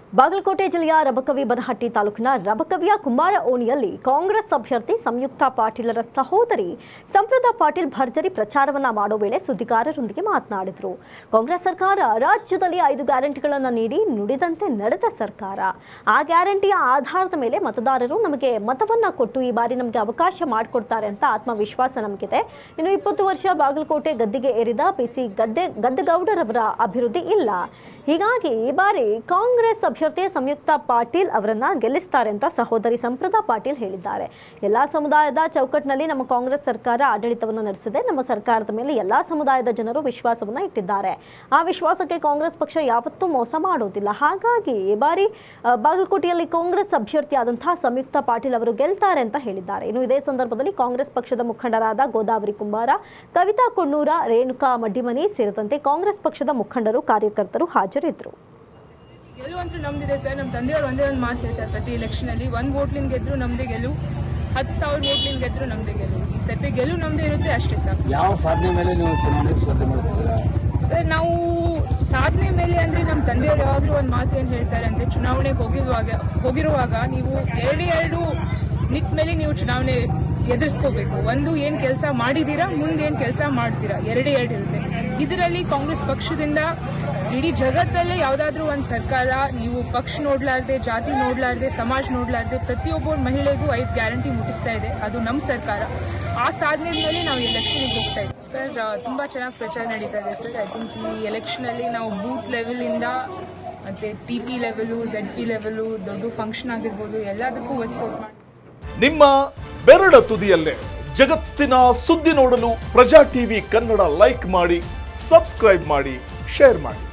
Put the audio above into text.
ಬಾಗಲಕೋಟೆ ಜಿಲ್ಲೆಯ ರಬಕವಿ ಬನಹಟ್ಟಿ ತಾಲೂಕಿನ ರಬಕವಿಯ ಕುಮಾರ ಓಣಿಯಲ್ಲಿ ಕಾಂಗ್ರೆಸ್ ಅಭ್ಯರ್ಥಿ ಸಂಯುಕ್ತ ಪಾಟೀಲರ ಸಹೋದರಿ ಸಂಪ್ರದಾ ಪಾಟೀಲ್ ಭರ್ಜರಿ ಪ್ರಚಾರವನ್ನ ಮಾಡೋ ವೇಳೆ ಸುದ್ದಿಗಾರರೊಂದಿಗೆ ಮಾತನಾಡಿದರು ಕಾಂಗ್ರೆಸ್ ಸರ್ಕಾರ ರಾಜ್ಯದಲ್ಲಿ ಐದು ಗ್ಯಾರಂಟಿಗಳನ್ನು ನೀಡಿ ನುಡಿದಂತೆ ನಡೆದ ಸರ್ಕಾರ ಆ ಗ್ಯಾರಂಟಿಯ ಆಧಾರದ ಮೇಲೆ ಮತದಾರರು ನಮಗೆ ಮತವನ್ನ ಕೊಟ್ಟು ಈ ಬಾರಿ ನಮಗೆ ಅವಕಾಶ ಮಾಡಿಕೊಡ್ತಾರೆ ಅಂತ ಆತ್ಮವಿಶ್ವಾಸ ನಮಗಿದೆ ಇನ್ನು ಇಪ್ಪತ್ತು ವರ್ಷ ಬಾಗಲಕೋಟೆ ಗದ್ದಿಗೆ ಏರಿದ ಪಿಸಿ ಗದ್ದೆ ಗದ್ದಗೌಡರವರ ಅಭಿವೃದ್ಧಿ ಇಲ್ಲ ಹೀಗಾಗಿ ಈ ಬಾರಿ ಕಾಂಗ್ರೆಸ್ ಅಭ್ಯರ್ಥಿ ಸಂಯುಕ್ತ ಪಾಟೀಲ್ ಅವರನ್ನ ಗೆಲ್ಲಿಸ್ತಾರೆ ಅಂತ ಸಹೋದರಿ ಸಂಪ್ರದಾ ಪಾಟೀಲ್ ಹೇಳಿದ್ದಾರೆ ಎಲ್ಲಾ ಸಮುದಾಯದ ಚೌಕಟ್ಟಿನಲ್ಲಿ ನಮ್ಮ ಕಾಂಗ್ರೆಸ್ ಸರ್ಕಾರ ಆಡಳಿತವನ್ನು ನಡೆಸಿದೆ ನಮ್ಮ ಸರ್ಕಾರದ ಮೇಲೆ ಎಲ್ಲಾ ಸಮುದಾಯದ ಜನರು ವಿಶ್ವಾಸವನ್ನ ಇಟ್ಟಿದ್ದಾರೆ ಆ ವಿಶ್ವಾಸಕ್ಕೆ ಕಾಂಗ್ರೆಸ್ ಪಕ್ಷ ಯಾವತ್ತೂ ಮೋಸ ಮಾಡೋದಿಲ್ಲ ಹಾಗಾಗಿ ಈ ಬಾರಿ ಆ, ಬಾಗಲಕೋಟೆಯಲ್ಲಿ ಕಾಂಗ್ರೆಸ್ ಅಭ್ಯರ್ಥಿ ಆದಂತಹ ಸಂಯುಕ್ತ ಪಾಟೀಲ್ ಅವರು ಗೆಲ್ತಾರೆ ಅಂತ ಹೇಳಿದ್ದಾರೆ ಇನ್ನು ಇದೇ ಸಂದರ್ಭದಲ್ಲಿ ಕಾಂಗ್ರೆಸ್ ಪಕ್ಷದ ಮುಖಂಡರಾದ ಗೋದಾವರಿ ಕುಂಬಾರ ಕವಿತಾ ಕೊಣ್ಣೂರ ರೇಣುಕಾ ಮಡ್ಡಿಮನಿ ಸೇರಿದಂತೆ ಕಾಂಗ್ರೆಸ್ ಪಕ್ಷದ ಮುಖಂಡರು ಕಾರ್ಯಕರ್ತರು ಹಾಜರಿದ್ದರು ಗೆಲುವಂತೂ ನಮ್ದಿದೆ ಸರ್ ನಮ್ಮ ತಂದೆಯವರು ಒಂದೇ ಒಂದು ಮಾತು ಹೇಳ್ತಾರೆ ಪ್ರತಿ ಎಲೆಕ್ಷನಲ್ಲಿ ಒಂದು ವೋಟ್ಲಿಂದ ಗೆದ್ರು ನಮ್ದೇ ಗೆಲುವು ಹತ್ತು ಸಾವಿರ ವೋಟ್ಲಿಂದ ಗೆದ್ರು ನಮ್ದೇ ಗೆಲುವು ಈ ಸತಿ ಗೆಲುವು ನಮ್ದೇ ಇರುತ್ತೆ ಅಷ್ಟೇ ಸರ್ ಯಾವ ಸಾಧನೆ ಮೇಲೆ ನೀವು ಚುನಾವಣೆ ಸ್ಪರ್ಧೆ ಮಾಡ್ತಿದ್ದೀರಾ ಸರ್ ನಾವು ಸಾಧನೆ ಮೇಲೆ ಅಂದರೆ ನಮ್ಮ ತಂದೆಯವರು ಯಾವಾಗಲೂ ಒಂದು ಮಾತು ಏನು ಹೇಳ್ತಾರೆ ಅಂದರೆ ಚುನಾವಣೆಗೆ ಹೋಗಿರುವಾಗ ಹೋಗಿರುವಾಗ ನೀವು ಎರಡು ಎರಡು ನಿಟ್ ಮೇಲೆ ನೀವು ಚುನಾವಣೆ ಎದುರಿಸ್ಕೋಬೇಕು ಒಂದು ಏನು ಕೆಲಸ ಮಾಡಿದ್ದೀರಾ ಮುಂದೆ ಏನು ಕೆಲಸ ಮಾಡ್ತೀರಾ ಎರಡೇ ಎರಡು ಇರುತ್ತೆ ಇದರಲ್ಲಿ ಕಾಂಗ್ರೆಸ್ ಪಕ್ಷದಿಂದ ಇಡೀ ಜಗತ್ತಲ್ಲೇ ಯಾವುದಾದ್ರೂ ಒಂದು ಸರ್ಕಾರ ನೀವು ಪಕ್ಷ ನೋಡ್ಲಾರ್ದೆ ಜಾತಿ ನೋಡ್ಲಾರ್ದೆ ಸಮಾಜ ನೋಡ್ಲಾರ್ದೆ ಪ್ರತಿಯೊಬ್ಬ ಮಹಿಳೆಗೂ ಐದು ಗ್ಯಾರಂಟಿ ಮುಟ್ಟಿಸ್ತಾ ಇದೆ ಅದು ನಮ್ಮ ಸರ್ಕಾರ ಆ ಸಾಧನೆ ಮೇಲೆ ನಾವು ಎಲೆಕ್ಷನ್ಗೆ ಹೋಗ್ತಾ ಇದ್ದೀವಿ ಸರ್ ತುಂಬ ಚೆನ್ನಾಗಿ ಪ್ರಚಾರ ನಡೀತಾ ಇದೆ ಸರ್ ಐ ಥಿಂಕ್ ಈ ಎಲೆಕ್ಷನಲ್ಲಿ ನಾವು ಬೂತ್ ಲೆವೆಲಿಂದ ಮತ್ತು T P level Z P level ದೊಡ್ಡ ಫಂಕ್ಷನ್ ಆಗಿರ್ಬೋದು ಎಲ್ಲದಕ್ಕೂ ವರ್ಕೌಟ್ ಮಾಡಿ ನಿಮ್ಮ ಬೆರಳ ತುದಿಯಲ್ಲೇ ಜಗತ್ತಿನ ಸುದ್ದಿ ನೋಡಲು ಪ್ರಜಾ ಟಿವಿ ಕನ್ನಡ ಲೈಕ್ ಮಾಡಿ ಸಬ್ಸ್ಕ್ರೈಬ್ ಮಾಡಿ ಶೇರ್ ಮಾಡಿ